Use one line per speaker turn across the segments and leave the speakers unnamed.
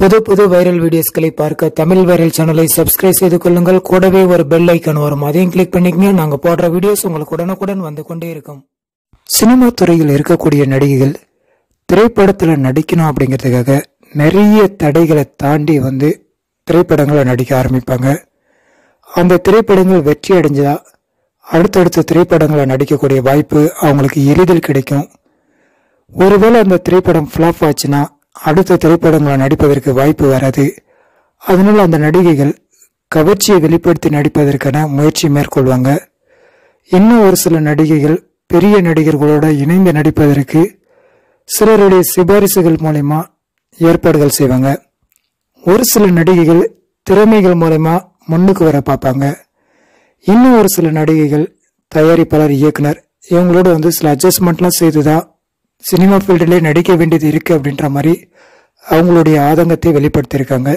புது புது வைரல் வீடியோஸ்களை பார்க்க தமிழ் வைரல் சேனலை சப்ஸ்கிரைப் செய்து கொள்ளுங்கள் கூடவே ஒரு பெல் ஐக்கான் வரும் அதையும் கிளிக் பண்ணிக்கங்க நாங்க போடுற வீடியோஸ் உங்களுக்கு உடனுக்குடன் வந்து கொண்டே இருக்கும் சினிமா துறையில் இருக்கக்கூடிய நடிகைகள் திரைப்படத்துல நடிக்கணும் அப்படிங்கிறதுக்காக நிறைய தடைகளை தாண்டி வந்து திரைப்படங்களை நடிக்க ஆரம்பிப்பாங்க அந்த திரைப்படங்கள் வெற்றி அடைஞ்சா அடுத்தடுத்த திரைப்படங்களை நடிக்கக்கூடிய வாய்ப்பு அவங்களுக்கு எளிதில் கிடைக்கும் ஒருவேளை அந்த திரைப்படம் ஃப்ளாப் ஆச்சுன்னா அடுத்த திரைப்படங்களை நடிப்பதற்கு வாய்ப்பு வராது அதனால அந்த நடிகைகள் கவர்ச்சியை வெளிப்படுத்தி நடிப்பதற்கான முயற்சி மேற்கொள்வாங்க இன்னும் ஒரு சில நடிகைகள் பெரிய நடிகர்களோட இணைந்து நடிப்பதற்கு சிலருடைய சிபாரிசுகள் மூலயமா ஏற்பாடுகள் செய்வாங்க ஒரு சில நடிகைகள் திறமைகள் மூலயமா முன்னுக்கு வர பார்ப்பாங்க இன்னும் ஒரு சில நடிகைகள் தயாரிப்பாளர் இயக்குனர் இவங்களோட வந்து சில அட்ஜஸ்ட்மெண்ட்லாம் செய்துதான் சினிமா ஃபீல்டிலே நடிக்க வேண்டியது இருக்கு அப்படின்ற மாதிரி அவங்களுடைய ஆதங்கத்தை வெளிப்படுத்தியிருக்காங்க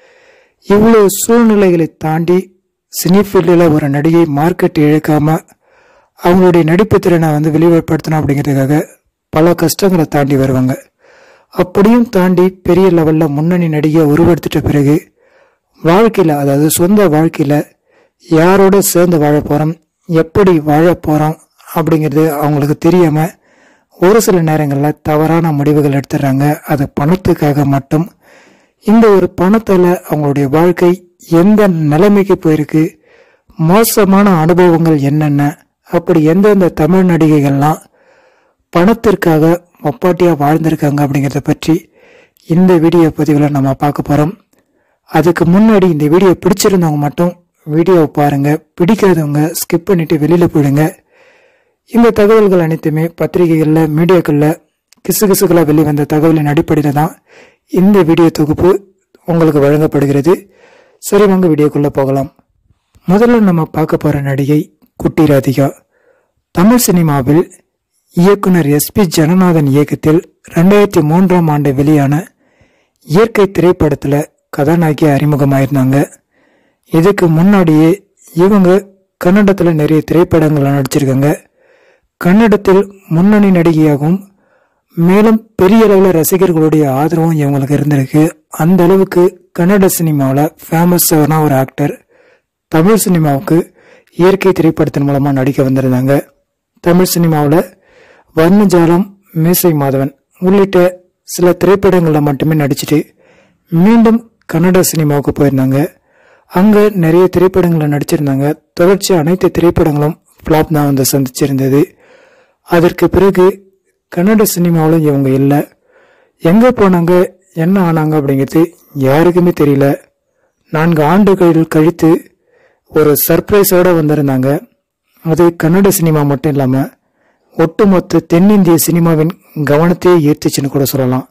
இவ்வளவு சூழ்நிலைகளை தாண்டி சினி ஃபீல்டில் ஒரு நடிகை மார்க்கெட் இழக்காம அவங்களுடைய நடிப்பு திறனை வந்து வெளிப்படுத்தணும் அப்படிங்கிறதுக்காக பல கஷ்டங்களை தாண்டி வருவாங்க அப்படியும் தாண்டி பெரிய லெவலில் முன்னணி நடிகை உருவெடுத்துட்ட பிறகு வாழ்க்கையில் அதாவது சொந்த வாழ்க்கையில் யாரோட சேர்ந்து வாழ போகிறோம் எப்படி வாழ போகிறோம் அப்படிங்கிறது அவங்களுக்கு தெரியாமல் ஒரு சில நேரங்களில் தவறான முடிவுகள் எடுத்துடுறாங்க அது பணத்துக்காக மட்டும் இந்த ஒரு பணத்தால் அவங்களுடைய வாழ்க்கை எந்த நிலைமைக்கு போயிருக்கு மோசமான அனுபவங்கள் என்னென்ன அப்படி எந்தெந்த தமிழ் நடிகைகள்லாம் பணத்திற்காக ஒப்பாட்டியாக வாழ்ந்திருக்காங்க அப்படிங்கிறத பற்றி இந்த வீடியோ பதிவில் நம்ம பார்க்க போகிறோம் அதுக்கு முன்னாடி இந்த வீடியோ பிடிச்சிருந்தவங்க மட்டும் வீடியோவை பாருங்க பிடிக்காதவங்க ஸ்கிப் பண்ணிட்டு வெளியில் போயிடுங்க இந்த தகவல்கள் அனைத்துமே பத்திரிகைகளில் மீடியாக்களில் கிசுகிசுகளாக வெளிவந்த தகவலின் அடிப்படையில் தான் இந்த வீடியோ தொகுப்பு உங்களுக்கு வழங்கப்படுகிறது சரி வாங்க வீடியோக்குள்ளே போகலாம் முதல்ல நம்ம பார்க்க போகிற நடிகை குட்டி ராதிகா தமிழ் சினிமாவில் இயக்குனர் எஸ்பி ஜனநாதன் இயக்கத்தில் ரெண்டாயிரத்தி மூன்றாம் ஆண்டு வெளியான இயற்கை திரைப்படத்தில் கதாநாயகி அறிமுகமாயிருந்தாங்க இதுக்கு முன்னாடியே இவங்க கன்னடத்தில் நிறைய திரைப்படங்களை நடிச்சிருக்காங்க கன்னடத்தில் முன்னணி நடிகையாகவும் மேலும் பெரிய அளவில் ரசிகர்களுடைய ஆதரவும் இவங்களுக்கு இருந்திருக்கு அந்த அளவுக்கு கன்னட சினிமாவில் ஃபேமஸான ஒரு ஆக்டர் தமிழ் சினிமாவுக்கு இயற்கை திரைப்படத்தின் மூலமாக நடிக்க வந்திருந்தாங்க தமிழ் சினிமாவில் வர்ணஜாலம் மீசை மாதவன் உள்ளிட்ட சில திரைப்படங்களில் மட்டுமே நடிச்சிட்டு மீண்டும் கன்னட சினிமாவுக்கு போயிருந்தாங்க அங்கே நிறைய திரைப்படங்களை நடிச்சிருந்தாங்க தொடர்ச்சி அனைத்து திரைப்படங்களும் ஃப்ளாப் தான் வந்து சந்திச்சிருந்தது அதற்கு பிறகு கன்னட சினிமாவில் இவங்க இல்லை எங்கே போனாங்க என்ன ஆனாங்க அப்படிங்கிறது யாருக்குமே தெரியல நான்கு ஆண்டுகள் கழித்து ஒரு சர்ப்ரைஸோடு வந்திருந்தாங்க அது கன்னட சினிமா மட்டும் இல்லாமல் ஒட்டுமொத்த தென்னிந்திய சினிமாவின் கவனத்தையே ஈர்த்துச்சுன்னு கூட சொல்லலாம்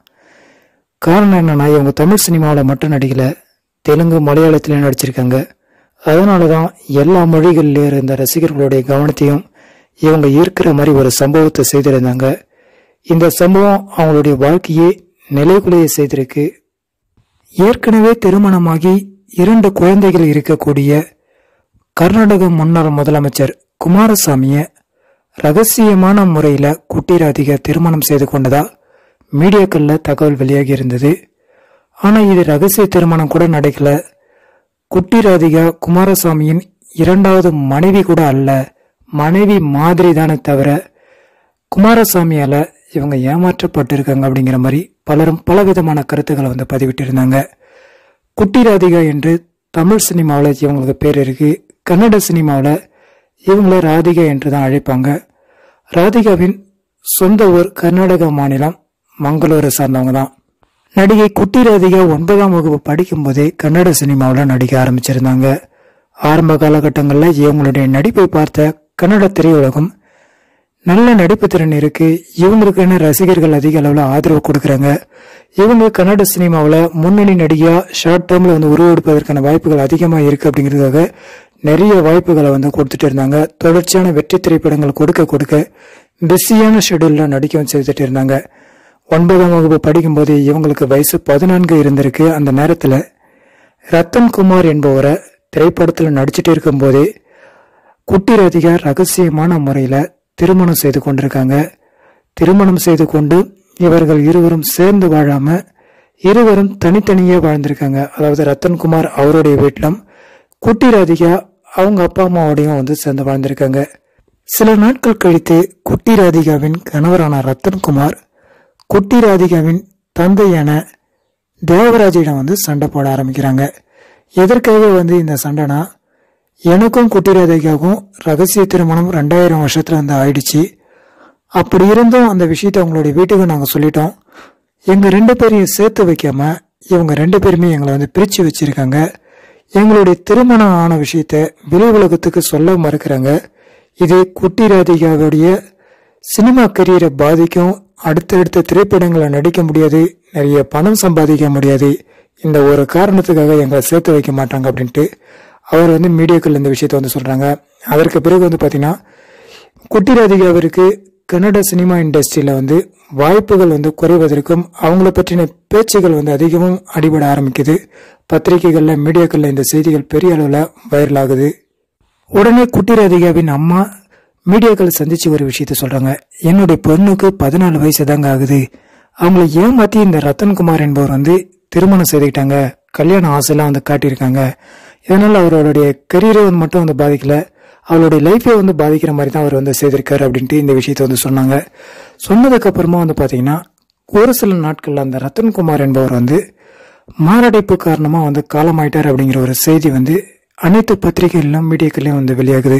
காரணம் என்னன்னா இவங்க தமிழ் சினிமாவில் மட்டும் நடிக்கல தெலுங்கு மலையாளத்திலையும் நடிச்சிருக்காங்க அதனால தான் எல்லா மொழிகளிலும் இருந்த ரசிகர்களுடைய கவனத்தையும் இவங்க ஈர்க்கிற மாதிரி ஒரு சம்பவத்தை செய்திருந்தாங்க இந்த சம்பவம் அவங்களுடைய வாழ்க்கையே நிலைகுலைய செய்திருக்கு ஏற்கனவே திருமணமாகி இரண்டு குழந்தைகள் இருக்கக்கூடிய கர்நாடக முன்னாள் முதலமைச்சர் குமாரசாமிய ரகசியமான முறையில் குட்டி ராதிகா திருமணம் செய்து கொண்டதா மீடியாக்களில் தகவல் வெளியாகி இருந்தது ஆனால் இது ரகசிய திருமணம் கூட நடக்கல குட்டி ராதிகா குமாரசாமியின் இரண்டாவது மனைவி கூட அல்ல மனைவி மாதிரி தானே தவிர குமாரசாமியால் இவங்க ஏமாற்றப்பட்டிருக்காங்க அப்படிங்கிற மாதிரி பலரும் பலவிதமான கருத்துக்களை வந்து பதிவிட்டிருந்தாங்க குட்டி ராதிகா என்று தமிழ் சினிமாவில் இவங்களுக்கு பேர் இருக்கு கன்னட சினிமாவில் இவங்கள ராதிகா என்று தான் அழைப்பாங்க ராதிகாவின் சொந்த ஊர் கர்நாடகா மாநிலம் மங்களூரை சார்ந்தவங்க தான் நடிகை குட்டி ராதிகா ஒன்பதாம் வகுப்பு படிக்கும்போதே கன்னட சினிமாவில் நடிக்க ஆரம்பிச்சிருந்தாங்க ஆரம்ப காலகட்டங்களில் இவங்களுடைய நடிப்பை பார்த்த கன்னட திரையுலகம் நல்ல நடிப்பு திறன் இருக்கு இவங்களுக்குன்னு ரசிகர்கள் அதிக அளவில் ஆதரவு கொடுக்குறாங்க இவங்க கன்னட சினிமாவில் முன்னணி நடிகையா ஷார்ட் டேர்மில் வந்து உருவெடுப்பதற்கான வாய்ப்புகள் அதிகமாக இருக்கு அப்படிங்கிறதுக்காக நிறைய வாய்ப்புகளை வந்து கொடுத்துட்டு இருந்தாங்க தொடர்ச்சியான வெற்றி திரைப்படங்கள் கொடுக்க கொடுக்க பிஸியான ஷெடியூலில் நடிக்கவும் செய்துட்டு இருந்தாங்க ஒன்பதாம் வகுப்பு படிக்கும்போது இவங்களுக்கு வயசு பதினான்கு இருந்திருக்கு அந்த நேரத்தில் ரத்தன் குமார் என்பவரை திரைப்படத்தில் நடிச்சிட்டு இருக்கும்போதே குட்டி ராதிகா ரகசியமான முறையில் திருமணம் செய்து கொண்டிருக்காங்க திருமணம் செய்து கொண்டு இவர்கள் இருவரும் சேர்ந்து வாழாம இருவரும் தனித்தனியே வாழ்ந்திருக்காங்க அதாவது ரத்தன்குமார் அவருடைய வீட்டிலும் குட்டி ராதிகா அவங்க அப்பா அம்மாவோடையும் வந்து சேர்ந்து வாழ்ந்திருக்காங்க சில நாட்கள் கழித்து குட்டி ராதிகாவின் கணவரான ரத்தன்குமார் குட்டி ராதிகாவின் தந்தையான தேவராஜிடம் வந்து சண்டை போட ஆரம்பிக்கிறாங்க எதற்காக வந்து இந்த சண்டைனா எனக்கும் குட்டி ராதிகாவுக்கும் ரகசிய திருமணம் ரெண்டாயிரம் வருஷத்துல வந்து ஆயிடுச்சு அப்படி இருந்தும் அந்த விஷயத்தை அவங்களுடைய வீட்டுக்கு நாங்கள் சொல்லிட்டோம் எங்க ரெண்டு பேரையும் சேர்த்து வைக்காம இவங்க ரெண்டு பேருமே எங்களை வந்து பிரிச்சு வச்சிருக்காங்க எங்களுடைய திருமணம் ஆன விஷயத்த வெளி உலகத்துக்கு சொல்ல மறுக்கிறாங்க இது குட்டி ராதிகாவுடைய சினிமா கரியரை பாதிக்கும் அடுத்தடுத்த திரைப்படங்களை நடிக்க முடியாது நிறைய பணம் சம்பாதிக்க முடியாது இந்த ஒரு காரணத்துக்காக எங்களை சேர்த்து வைக்க மாட்டாங்க அப்படின்ட்டு அவர் வந்து மீடியாக்கள் இந்த விஷயத்த வந்து சொல்றாங்க அதற்கு பிறகு வந்து பாத்தீங்கன்னா குட்டி ராதிகாவிற்கு கன்னட சினிமா இண்டஸ்ட்ரியில வந்து வாய்ப்புகள் வந்து குறைவதற்கும் அவங்கள பற்றின பேச்சுகள் வந்து அதிகமும் அடிபட ஆரம்பிக்குது பத்திரிகைகள்ல மீடியாக்கள்ல இந்த செய்திகள் பெரிய அளவுல வைரல் ஆகுது உடனே குட்டி ராதிகாவின் அம்மா மீடியாக்களை சந்திச்சு ஒரு விஷயத்த சொல்றாங்க என்னுடைய பொண்ணுக்கு பதினாலு வயசு தாங்க ஆகுது அவங்கள ஏமாத்தி இந்த ரத்தன்குமார் என்பவர் வந்து திருமணம் செய்துக்கிட்டாங்க கல்யாண ஆசையெல்லாம் வந்து காட்டியிருக்காங்க இதனால அவருடைய கரியரை வந்து மட்டும் வந்து பாதிக்கல அவளுடைய லைஃபே வந்து பாதிக்கிற மாதிரி தான் அவர் வந்து செய்திருக்காரு அப்படின்ட்டு இந்த விஷயத்த வந்து சொன்னாங்க சொன்னதுக்கு அப்புறமா வந்து பாத்தீங்கன்னா ஒரு சில நாட்கள்ல அந்த ரத்தன்குமார் என்பவர் வந்து மாரடைப்பு காரணமா வந்து காலமாயிட்டார் அப்படிங்கிற ஒரு செய்தி வந்து அனைத்து பத்திரிகைகளிலும் மீடியாக்கள்லயும் வந்து வெளியாகுது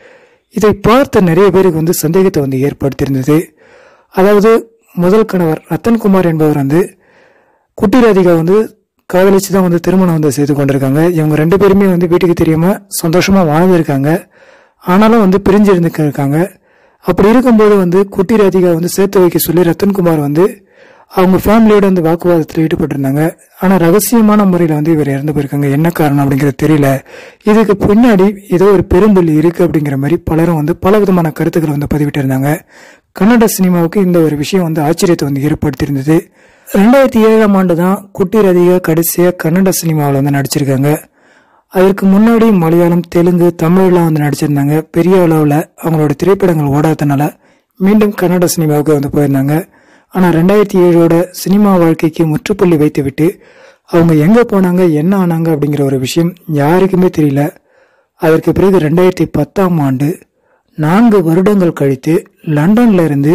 இதை பார்த்த நிறைய பேருக்கு வந்து சந்தேகத்தை வந்து ஏற்படுத்தியிருந்தது அதாவது முதல் கணவர் ரத்தன்குமார் என்பவர் வந்து குட்டி ராதிகா வந்து காதலிச்சு தான் வந்து திருமணம் வந்து செய்து கொண்டிருக்காங்க இவங்க ரெண்டு பேருமே வந்து வீட்டுக்கு தெரியாம சந்தோஷமா வாழ்ந்திருக்காங்க ஆனாலும் வந்து பிரிஞ்சு இருந்துருக்காங்க அப்படி இருக்கும்போது வந்து குட்டி ராதிகா வந்து சேர்த்து வைக்க சொல்லி ரத்தன்குமார் வந்து அவங்க ஃபேமிலியோட வந்து வாக்குவாதத்தில் ஈடுபட்டிருந்தாங்க ஆனா ரகசியமான முறையில வந்து இவர் இறந்து போயிருக்காங்க என்ன காரணம் அப்படிங்கிறது தெரியல இதுக்கு பின்னாடி ஏதோ ஒரு பெரும்புள்ளி இருக்கு அப்படிங்கிற மாதிரி பலரும் வந்து பல விதமான கருத்துக்களை வந்து பதிவிட்டு இருந்தாங்க கன்னட சினிமாவுக்கு இந்த ஒரு விஷயம் வந்து ஆச்சரியத்தை வந்து ஏற்படுத்தியிருந்தது ரெண்டாயிரத்தி ஏழாம் ஆண்டு தான் குட்டி ரதிகா கடைசியா கன்னட சினிமாவில் வந்து நடிச்சிருக்காங்க அதற்கு முன்னாடி மலையாளம் தெலுங்கு தமிழ்லாம் வந்து நடிச்சிருந்தாங்க பெரிய அளவில் அவங்களோட திரைப்படங்கள் ஓடாதனால மீண்டும் கன்னட சினிமாவுக்கு வந்து போயிருந்தாங்க ஆனா ரெண்டாயிரத்தி ஏழோட சினிமா வாழ்க்கைக்கு முற்றுப்புள்ளி வைத்துவிட்டு அவங்க எங்க போனாங்க என்ன ஆனாங்க அப்படிங்கிற ஒரு விஷயம் யாருக்குமே தெரியல அதற்கு பிறகு ரெண்டாயிரத்தி பத்தாம் ஆண்டு நான்கு வருடங்கள் கழித்து லண்டன்ல இருந்து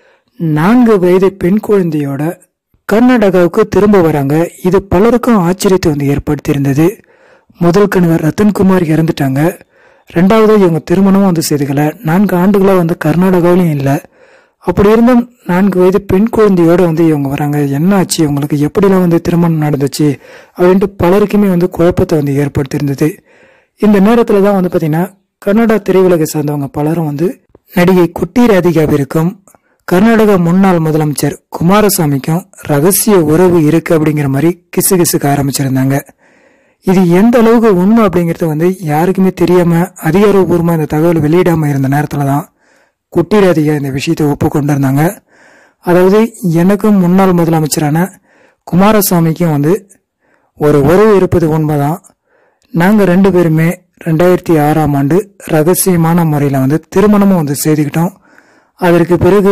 நான்கு வயது பெண் குழந்தையோட கர்நாடகாவுக்கு திரும்ப வராங்க இது பலருக்கும் ஆச்சரியத்தை வந்து ஏற்படுத்தியிருந்தது முதல் கணவர் ரத்தன்குமார் இறந்துட்டாங்க ரெண்டாவது இவங்க திருமணமும் வந்து செய்துக்கல நான்கு ஆண்டுகளா வந்து கர்நாடகாவிலும் இல்லை அப்படி இருந்தும் நான்கு வயது பெண் குழந்தையோட வந்து இவங்க வராங்க என்ன ஆச்சு இவங்களுக்கு எப்படிலாம் வந்து திருமணம் நடந்துச்சு அப்படின்ட்டு பலருக்குமே வந்து குழப்பத்தை வந்து ஏற்படுத்தியிருந்தது இந்த நேரத்துல தான் வந்து பாத்தீங்கன்னா கன்னடா திரையுலகை சார்ந்தவங்க பலரும் வந்து நடிகை குட்டி ராதிகாவிற்கும் கர்நாடக முன்னாள் முதலமைச்சர் குமாரசாமிக்கும் ரகசிய உறவு இருக்கு அப்படிங்கிற மாதிரி கிசு கிசுக்க ஆரம்பிச்சிருந்தாங்க இது எந்த அளவுக்கு உண்மை அப்படிங்கறது வந்து யாருக்குமே தெரியாம அதிகாரப்பூர்வமா இந்த தகவல் வெளியிடாம இருந்த நேரத்துல தான் குட்டி ராதிகா இந்த விஷயத்தை ஒப்புக்கொண்டிருந்தாங்க அதாவது எனக்கும் முன்னாள் முதலமைச்சரான குமாரசாமிக்கும் வந்து ஒரு உறவு இருப்பது உண்மைதான் நாங்க ரெண்டு பேருமே ரெண்டாயிரத்தி ஆறாம் ஆண்டு ரகசியமான முறையில வந்து திருமணமும் வந்து செய்துக்கிட்டோம் அதற்கு பிறகு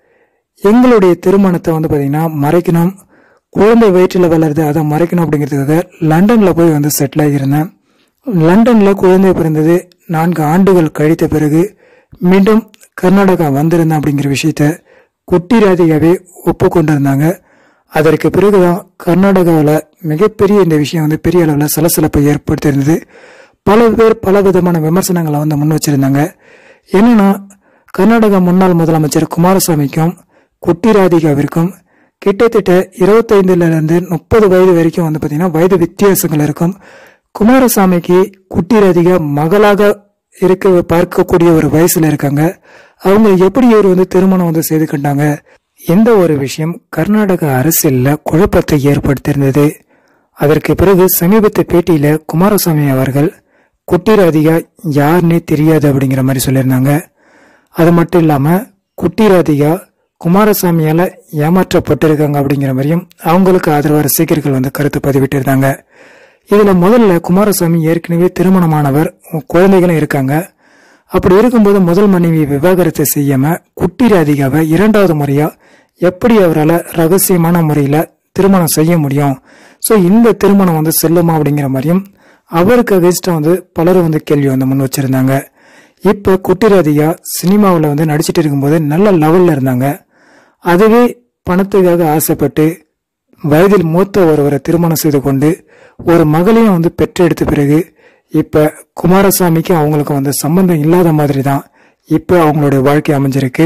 எங்களுடைய திருமணத்தை வந்து பாத்தீங்கன்னா மறைக்கணும் குழந்தை வயிற்றில் வளருது அதை மறைக்கணும் அப்படிங்கிறதுக்காக லண்டன்ல போய் வந்து செட்டில் ஆகியிருந்தேன் லண்டன்ல குழந்தை பிறந்தது நான்கு ஆண்டுகள் கழித்த பிறகு மீண்டும் கர்நாடகா வந்திருந்தேன் அப்படிங்கிற விஷயத்த குட்டி ராதிகாவே ஒப்புக்கொண்டிருந்தாங்க அதற்கு பிறகுதான் கர்நாடகாவில் மிகப்பெரிய இந்த விஷயம் வந்து பெரிய அளவில் சலசலப்பை ஏற்படுத்தியிருந்தது பல பேர் பல விதமான விமர்சனங்களை வந்து முன் வச்சிருந்தாங்க என்னன்னா கர்நாடகா முன்னாள் முதலமைச்சர் குமாரசாமிக்கும் குட்டி ராதிகாவிற்கும் கிட்டத்தட்ட இருபத்தைந்துல இருந்து முப்பது வயது வரைக்கும் வந்து பாத்தீங்கன்னா வயது வித்தியாசங்கள் இருக்கும் குமாரசாமிக்கு குட்டி ராதிகா மகளாக இருக்க பார்க்கக்கூடிய ஒரு வயசுல இருக்காங்க அவங்க எப்படி இவர் வந்து திருமணம் வந்து செய்து கொண்டாங்க இந்த ஒரு விஷயம் கர்நாடக அரசியல்ல குழப்பத்தை ஏற்படுத்தியிருந்தது அதற்கு பிறகு சமீபத்த பேட்டியில குமாரசாமி அவர்கள் குட்டி ராதிகா யாருன்னே தெரியாது அப்படிங்கிற மாதிரி சொல்லியிருந்தாங்க அது மட்டும் இல்லாம குட்டி ராதிகா குமாரசாமியால ஏமாற்றப்பட்டிருக்காங்க அப்படிங்கிற மாதிரியும் அவங்களுக்கு ஆதரவு ரசிகர்கள் வந்து கருத்து பதிவிட்டிருந்தாங்க இதுல முதல்ல குமாரசாமி ஏற்கனவே திருமணமானவர் குழந்தைகளும் இருக்காங்க அப்படி இருக்கும்போது முதல் மனைவி விவாகரத்து செய்யாம குட்டி ராதிகாவை இரண்டாவது முறையா எப்படி அவரால் ரகசியமான முறையில திருமணம் செய்ய முடியும் ஸோ இந்த திருமணம் வந்து செல்லுமா அப்படிங்கிற மாதிரியும் அவருக்கு அகேன்ஸ்டாக வந்து பலரும் வந்து கேள்வி வந்து முன் வச்சிருந்தாங்க இப்போ குட்டிராதிகா சினிமாவில் வந்து நடிச்சிட்டு இருக்கும்போது நல்ல லெவலில் இருந்தாங்க அதுவே பணத்துக்காக ஆசைப்பட்டு வயதில் மூத்த ஒருவரை திருமணம் செய்து கொண்டு ஒரு மகளையும் வந்து பெற்றெடுத்த பிறகு இப்ப குமாரசாமிக்கு அவங்களுக்கு வந்து சம்பந்தம் இல்லாத மாதிரி தான் இப்ப அவங்களுடைய வாழ்க்கை அமைஞ்சிருக்கு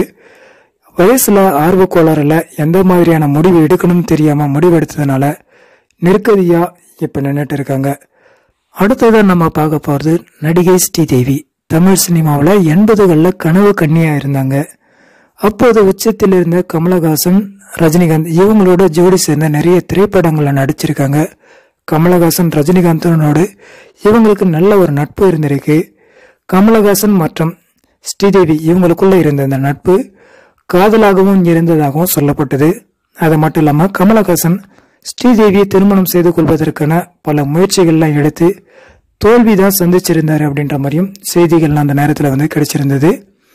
வயசுல ஆர்வ கோளாறுல எந்த மாதிரியான முடிவு எடுக்கணும்னு தெரியாம முடிவு எடுத்ததுனால நெருக்கடியா இப்ப நின்னுட்டு இருக்காங்க அடுத்ததா நம்ம பார்க்க போறது நடிகை ஸ்ரீதேவி தமிழ் சினிமாவில் எண்பதுகளில் கனவு கன்னியா இருந்தாங்க அப்போது உச்சத்தில் இருந்த கமலஹாசன் ரஜினிகாந்த் இவங்களோட ஜோடி சேர்ந்த நிறைய திரைப்படங்களில் நடிச்சிருக்காங்க கமலஹாசன் ரஜினிகாந்தனோடு இவங்களுக்கு நல்ல ஒரு நட்பு இருந்திருக்கு கமலஹாசன் மற்றும் ஸ்ரீதேவி இவங்களுக்குள்ள இருந்த இந்த நட்பு காதலாகவும் இருந்ததாகவும் சொல்லப்பட்டது அது மட்டும் இல்லாம கமலஹாசன் ஸ்ரீதேவியை திருமணம் செய்து கொள்வதற்கான பல முயற்சிகள்லாம் எடுத்து தோல்விதான் சந்திச்சிருந்தாரு அப்படின்ற மாதிரியும் செய்திகள்லாம் அந்த நேரத்தில் வந்து கிடைச்சிருந்தது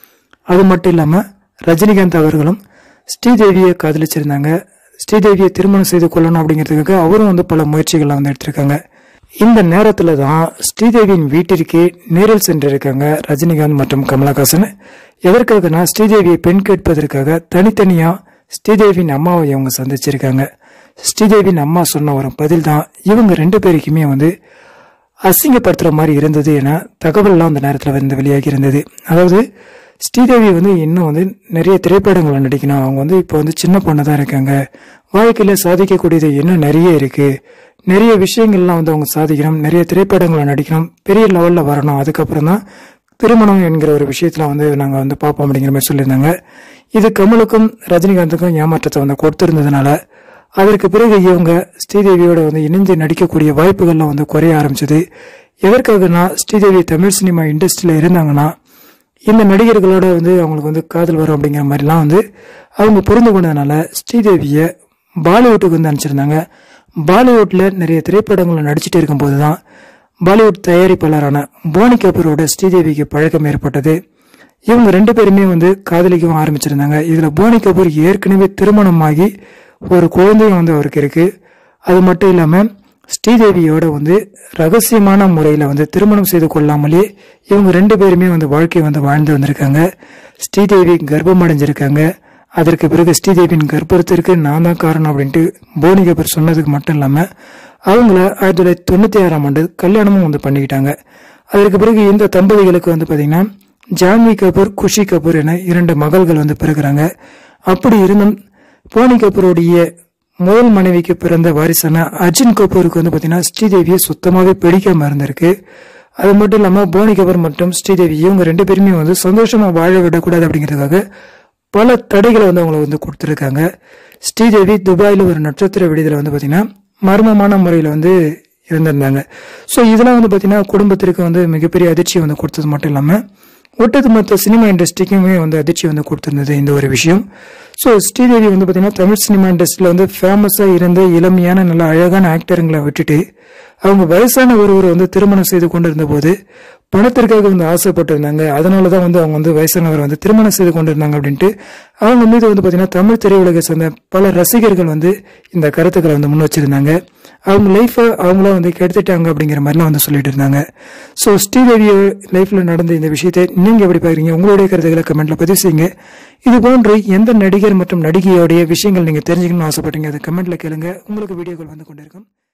அது மட்டும் இல்லாம ரஜினிகாந்த் அவர்களும் ஸ்ரீதேவியை காதலிச்சிருந்தாங்க ஸ்ரீதேவியை திருமணம் செய்து கொள்ளணும் அப்படிங்கிறதுக்காக அவரும் வந்து பல முயற்சிகள்லாம் வந்து எடுத்திருக்காங்க இந்த நேரத்துல தான் ஸ்ரீதேவியின் வீட்டிற்கு நேரில் சென்றிருக்காங்க ரஜினிகாந்த் மற்றும் கமலஹாசன் எதற்காகனா ஸ்ரீதேவியை பெண் கேட்பதற்காக தனித்தனியா ஸ்ரீதேவியின் அம்மாவை இவங்க சந்திச்சிருக்காங்க ஸ்ரீதேவியின் அம்மா சொன்ன ஒரு பதில் தான் இவங்க ரெண்டு பேருக்குமே வந்து அசிங்கப்படுத்துற மாதிரி இருந்தது என தகவல்லாம் அந்த நேரத்தில் வந்து வெளியாகி இருந்தது அதாவது ஸ்ரீதேவி வந்து இன்னும் வந்து நிறைய திரைப்படங்களை நடிக்கணும் அவங்க வந்து இப்போ வந்து சின்ன பொண்ணு தான் இருக்காங்க வாழ்க்கையில சாதிக்கக்கூடியது இன்னும் நிறைய இருக்கு நிறைய விஷயங்கள்லாம் வந்து அவங்க சாதிக்கணும் நிறைய திரைப்படங்களை நடிக்கணும் பெரிய லெவல்ல வரணும் அதுக்கப்புறம் தான் திருமணம் என்கிற ஒரு விஷயத்துல வந்து நாங்க வந்து பார்ப்போம் அப்படிங்கிற மாதிரி சொல்லியிருந்தாங்க இது கமலுக்கும் ரஜினிகாந்துக்கும் ஏமாற்றத்தை வந்து கொடுத்திருந்ததுனால அதற்கு பிறகு இவங்க ஸ்ரீதேவியோட வந்து இணைந்து நடிக்கக்கூடிய வாய்ப்புகள்லாம் வந்து குறைய ஆரம்பிச்சது எதற்காகனா ஸ்ரீதேவி தமிழ் சினிமா இண்டஸ்ட்ரியில இருந்தாங்கன்னா இந்த நடிகர்களோட வந்து அவங்களுக்கு வந்து காதல் வரும் அப்படிங்கிற மாதிரிலாம் வந்து அவங்க புரிந்து கொண்டதுனால ஸ்ரீதேவியை பாலிவுட்டுக்கு வந்து அனுப்பிச்சிருந்தாங்க பாலிவுட்ல நிறைய திரைப்படங்களை நடிச்சிட்டு இருக்கும்போது தான் பாலிவுட் தயாரிப்பாளரான போனி கபூரோட ஸ்ரீதேவிக்கு பழக்கம் ஏற்பட்டது இவங்க ரெண்டு பேருமே வந்து காதலிக்கவும் ஆரம்பிச்சிருந்தாங்க இதுல போனி கபூர் ஏற்கனவே திருமணமாகி ஒரு குழந்தையும் வந்து அவருக்கு இருக்கு அது மட்டும் இல்லாம ஸ்ரீதேவியோட வந்து ரகசியமான முறையில வந்து திருமணம் செய்து கொள்ளாமலே இவங்க ரெண்டு பேருமே வந்து வாழ்க்கையை வந்து வாழ்ந்து வந்திருக்காங்க ஸ்ரீதேவி கர்ப்பம் அடைஞ்சிருக்காங்க அதற்கு பிறகு ஸ்ரீதேவியின் கர்ப்பத்திற்கு நான் தான் காரணம் அப்படின்ட்டு போனி கபூர் சொன்னதுக்கு மட்டும் இல்லாம அவங்கள ஆயிரத்தி தொள்ளாயிரத்தி தொண்ணூத்தி ஆறாம் ஆண்டு கல்யாணமும் வந்து பண்ணிக்கிட்டாங்க அதற்கு பிறகு இந்த தம்பதிகளுக்கு வந்து பாத்தீங்கன்னா ஜான்வி கபூர் குஷி கபூர் என இரண்டு மகள்கள் வந்து பிறகுறாங்க அப்படி இருந்தும் போனி கபூருடைய முதல் மனைவிக்கு பிறந்த வாரிசான அர்ஜுன் கபூருக்கு வந்து பாத்தீங்கன்னா ஸ்ரீதேவியை சுத்தமாவே பிடிக்காம இருந்திருக்கு அது மட்டும் இல்லாம போனி கபூர் மற்றும் ஸ்ரீதேவி இவங்க ரெண்டு பேருமே வந்து சந்தோஷமா வாழ விடக்கூடாது அப்படிங்கிறதுக்காக பல தடைகளை வந்து அவங்களை வந்து கொடுத்துருக்காங்க ஸ்ரீதேவி துபாயில் ஒரு நட்சத்திர விடுதலை வந்து பாத்தீங்கன்னா மர்மமான முறையில் வந்து இருந்திருந்தாங்க ஸோ இதெல்லாம் வந்து பாத்தீங்கன்னா குடும்பத்திற்கு வந்து மிகப்பெரிய அதிர்ச்சியை வந்து கொடுத்தது மட்டும் இல்லாமல் ஒட்டது மொத்த சினிமா இண்டஸ்ட்ரிக்குமே வந்து அதிர்ச்சி வந்து கொடுத்திருந்தது இந்த ஒரு விஷயம் ஸோ ஸ்ரீதேவி வந்து பார்த்தீங்கன்னா தமிழ் சினிமா இண்டஸ்ட்ரியில் வந்து ஃபேமஸாக இருந்த இளமையான நல்ல அழகான ஆக்டருங்களை விட்டுட்டு அவங்க வயசான ஒருவர் வந்து திருமணம் செய்து கொண்டு இருந்தபோது பணத்திற்காக வந்து ஆசைப்பட்டிருந்தாங்க அதனால தான் வந்து அவங்க வந்து வயசானவர் வந்து திருமணம் செய்து கொண்டிருந்தாங்க அப்படின்ட்டு அவங்க மீது வந்து பார்த்தீங்கன்னா தமிழ் திரையுலகை சேர்ந்த பல ரசிகர்கள் வந்து இந்த கருத்துக்களை வந்து முன் வச்சிருந்தாங்க அவங்க லைஃப்பை அவங்கள வந்து கெடுத்துட்டாங்க அப்படிங்கிற மாதிரிலாம் வந்து சொல்லிட்டு இருந்தாங்க ஸோ ஸ்ரீதேவி லைஃப்ல நடந்த இந்த விஷயத்தை நீங்க எப்படி பாக்குறீங்க உங்களுடைய கருத்துக்களை கமெண்ட்ல பதிவு செய்யுங்க இது போன்று எந்த நடிகர் மற்றும் நடிகையோடைய விஷயங்கள் நீங்க தெரிஞ்சுக்கணும்னு ஆசைப்பட்டீங்க அதை கமெண்ட்ல கேளுங்க உங்களுக்கு வீடியோக்கள் வந்து கொண்டிருக்கும்